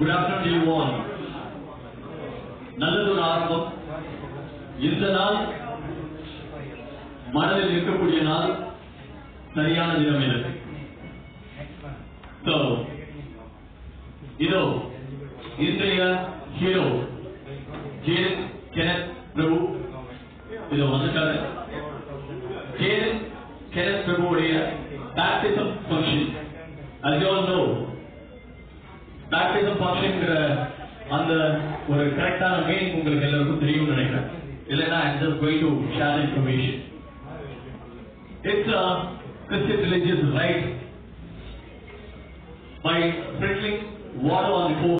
good afternoon you all நல்லதொரு ஆரம்பம் இந்த நாள் மனதில் இருக்கக்கூடிய நாள் சரியான தினம் இது So, இதோ இன்றைய ஹீரோ ஜேன் கெனத் பிரபு இதோ வந்துட்டாரு ஜேன் கெனத் பிரபுவுடைய baptism function as you all know baptism ஃபங்க்ஷன்ங்கிற அந்த ஒரு கரெக்டான மீனிங் உங்களுக்கு எல்லாருக்கும் தெரியும்னு நினைக்கிறேன் இல்லைன்னா I'm just going to share information it's a Christian religious rite by sprinkling water on the forehead